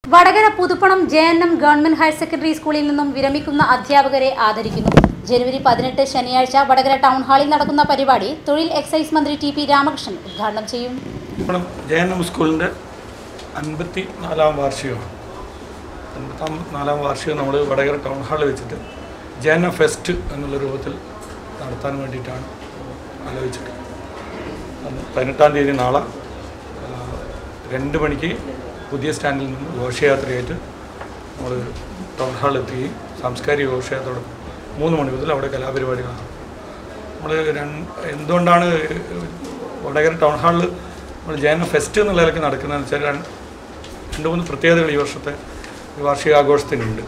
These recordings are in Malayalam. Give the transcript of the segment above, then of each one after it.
Vadakara Puthuppanam J N M government higher secondary സ്കൂളിൽ നിന്നും വിരമിക്കുന്ന അധ്യാപകരെ ആദരിക്കുന്നു ജനുവരി പതിനെട്ട് ശനിയാഴ്ച വടകര ടൗൺ ഹാളിൽ നടക്കുന്ന പരിപാടി തൊഴിൽ എക്സൈസ് മന്ത്രി ടി പി രാമകൃഷ്ണൻ ഉദ്ഘാടനം ചെയ്യും ഇപ്പോഴും ജെ എൻ എം സ്കൂളിൻ്റെ അൻപത്തി നാലാം വാർഷികമാണ് അൻപത്താം നാലാം വാർഷികം നമ്മൾ വടകര ടൗൺ ഹാളിൽ വെച്ചിട്ട് ജെ എൻ എം ഫെസ്റ്റ് എന്നുള്ള രൂപത്തിൽ നടത്താൻ വേണ്ടിയിട്ടാണ് ആലോചിച്ചിട്ട് അത് പതിനെട്ടാം തീയതി നാളെ ആ, രണ്ട് മണിക്ക് പുതിയ സ്റ്റാൻഡിൽ നിന്ന് ഘോഷയാത്രയായിട്ട് നമ്മൾ ടൗൺ ഹാളിൽ എത്തുകയും സാംസ്കാരിക ഘോഷയാത്രയോടെ മൂന്ന് മണി മുതൽ അവിടെ കലാപരിപാടികളാണ് നമ്മൾ എന്തുകൊണ്ടാണ് വടകര ടൗൺ ഹാളിൽ നമ്മൾ ജയന ഫെസ്റ്റ് എന്നുള്ള നിലയ്ക്ക് നടക്കുന്നതെന്ന് വെച്ചാൽ രണ്ട് രണ്ട് മൂന്ന് പ്രത്യേകതകൾ ഈ വർഷത്തെ ഈ വാർഷികാഘോഷത്തിനുണ്ട്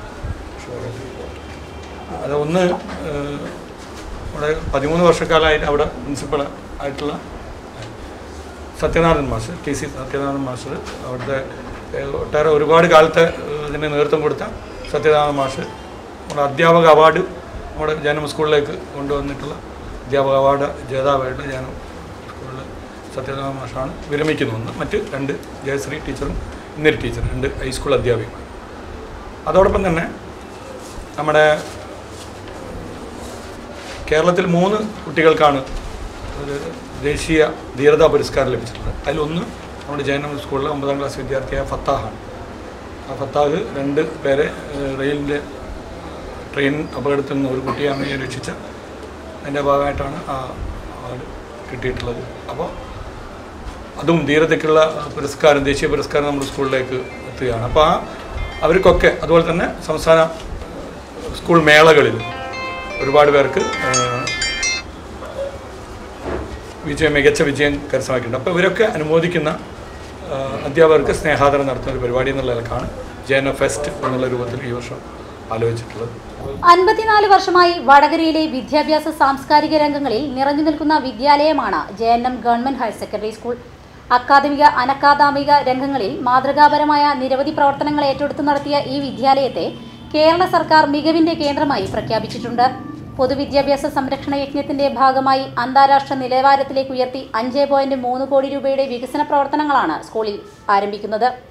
അത് ഒന്ന് ഏഹ്, നമ്മുടെ പതിമൂന്ന് വർഷക്കാലമായിട്ട് അവിടെ പ്രിൻസിപ്പൾ ആയിട്ടുള്ള Sathyanarayanan master T C Sathyanarayanan master അവിടുത്തെ ഏഹ്, ഒട്ടേറെ ഒരുപാട് കാലത്തെ ഏഹ്, ഇതിന് നേതൃത്വം കൊടുത്ത സത്യനാരായണൻ മാസ്റ്റർ നമ്മുടെ അധ്യാപക അവാർഡ് നമ്മുടെ ജനമ സ്കൂളിലേക്ക് കൊണ്ടുവന്നിട്ടുള്ള അധ്യാപക അവാർഡ് ജേതാവായിട്ട് ജനമ സ്കൂളിൽ സത്യനാരായണ മാഷാണ് വിരമിക്കുന്നു ഒന്ന് മറ്റ് രണ്ട് ജയശ്രീ ടീച്ചറും ഇന്നരി ടീച്ചർ രണ്ട് ഹൈസ്കൂൾ അധ്യാപികമാർ അതോടൊപ്പം തന്നെ നമ്മുടെ കേരളത്തിൽ മൂന്ന് കുട്ടികൾക്കാണ് ഒരു ദേശീയ ധീരതാ പുരസ്കാരം ലഭിച്ചിട്ടുള്ളത് അതിലൊന്ന് നമ്മുടെ ജയനം സ്കൂളിലെ ഒമ്പതാം ക്ലാസ് വിദ്യാർത്ഥിയായ ഫത്താഹാണ് ആ ഫത്താഹ് രണ്ട് പേരെ ഏഹ്, റെയിലിൻ്റെ ട്രെയിൻ അപകടത്തിൽ നിന്ന് ഒരു കുട്ടിയെ അമ്മയെ രക്ഷിച്ച അതിൻ്റെ ഭാഗമായിട്ടാണ് ആ അവാർഡ് കിട്ടിയിട്ടുള്ളത് അപ്പോൾ അതും ധീരതയ്ക്കുള്ള പുരസ്കാരം ദേശീയ പുരസ്കാരം നമ്മുടെ സ്കൂളിലേക്ക് എത്തുകയാണ് അപ്പോൾ ആ അവർക്കൊക്കെ അതുപോലെ തന്നെ സംസ്ഥാന സ്കൂൾ മേളകളിൽ ഒരുപാട് പേർക്ക് ആ, വിജയം മികച്ച വിജയം കരസ്ഥമാക്കിയിട്ടുണ്ട് അപ്പോൾ ഇവരൊക്കെ അനുമോദിക്കുന്ന ആ, അധ്യാപകർക്ക് സ്നേഹാദരം നടത്തുന്ന ഒരു പരിപാടി എന്നുള്ള നിലക്കാണ് ജയന ഫെസ്റ്റ് എന്നുള്ള രൂപത്തിൽ ഈ വർഷം ആലോചിച്ചിട്ടുള്ളത് അൻപത്തിനാല് വർഷമായി വടകരയിലെ വിദ്യാഭ്യാസ സാംസ്കാരിക രംഗങ്ങളിൽ നിറഞ്ഞു നിൽക്കുന്ന വിദ്യാലയമാണ് J N M government higher secondary school അക്കാദമിക അനക്കാദമിക രംഗങ്ങളിൽ മാതൃകാപരമായ നിരവധി പ്രവർത്തനങ്ങൾ ഏറ്റെടുത്തു നടത്തിയ ഈ വിദ്യാലയത്തെ കേരള സർക്കാർ മികവിന്റെ കേന്ദ്രമായി പ്രഖ്യാപിച്ചിട്ടുണ്ട് പൊതുവിദ്യാഭ്യാസ സംരക്ഷണ യജ്ഞത്തിന്റെ ഭാഗമായി അന്താരാഷ്ട്ര നിലവാരത്തിലേക്ക് ഉയർത്തി അഞ്ച് പോയിന്റ് മൂന്ന് കോടി രൂപയുടെ വികസന പ്രവർത്തനങ്ങളാണ് സ്കൂളിൽ ആരംഭിക്കുന്നത്